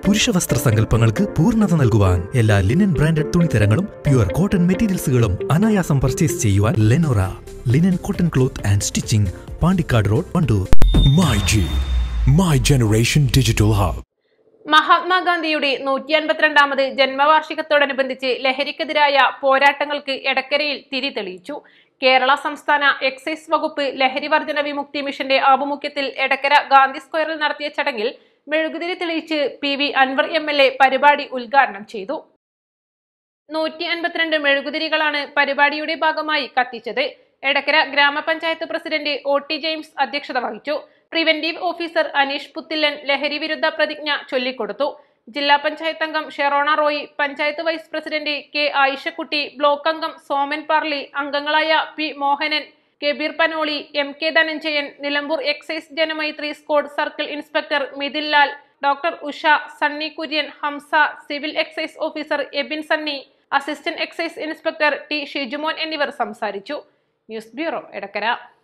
പുരുഷ വസ്ത്ര സങ്കല്പങ്ങൾക്ക് പൂർണ്ണത നൽകുവാൻ എല്ലാ ലിനൻ ബ്രാൻഡഡ് തുണിത്തരങ്ങളും പ്യുവർ കോട്ടൺ മെറ്റീരിയൽസുകളും അനായാസം പർച്ചേസ് ചെയ്യുവാൻ Lenora linen cotton cloth and stitching Pandikkad road Wandoor My G, My Generation Digital Hub. മഹാത്മാഗാന്ധിയുടെ നൂറ്റി അൻപത്തിരണ്ടാമത് ജന്മവാർഷികത്തോടനുബന്ധിച്ച് ലഹരിക്കെതിരായ പോരാട്ടങ്ങൾക്ക് എടക്കരയിൽ തിരി തെളിയിച്ചു കേരള സംസ്ഥാന എക്സൈസ് വകുപ്പ് ലഹരി വർജന വിമുക്തി മിഷന്റെ ആഭിമുഖ്യത്തിൽ എടക്കര ഗാന്ധി സ്ക്വയറിൽ നടത്തിയ ചടങ്ങിൽ മെഴുകുതിരി തെളിയിച്ച് P V Anvar M L A പരിപാടി ഉദ്ഘാടനം ചെയ്തു നൂറ്റി അൻപത്തിരണ്ട് മെഴുകുതിരികളാണ് പരിപാടിയുടെ ഭാഗമായി കത്തിച്ചത് എടക്കര ഗ്രാമപഞ്ചായത്ത് പ്രസിഡന്റ് ഒ ടി ജെയിംസ് അധ്യക്ഷത വഹിച്ചു പ്രിവന്റീവ് ഓഫീസർ അനീഷ് പുത്തില്ലൻ ലഹരി വിരുദ്ധ പ്രതിജ്ഞ ചൊല്ലിക്കൊടുത്തു ജില്ലാ പഞ്ചായത്ത് അംഗം Sherona Roy panchayat vice president K Ayishakutty block അംഗം സോമൻ പാർലി അംഗങ്ങളായ P Mohanan Kabeer Panoli M K Dhananjayan Nilambur excise Janamaithri squad circle inspector Mithil Lal doctor Usha Sunny Kurian Hamsa civil excise officer Ebin Sunny assistant excise inspector T Shijumon എന്നിവർ സംസാരിച്ചു ന്യൂസ് ബ്യൂറോ എടക്കര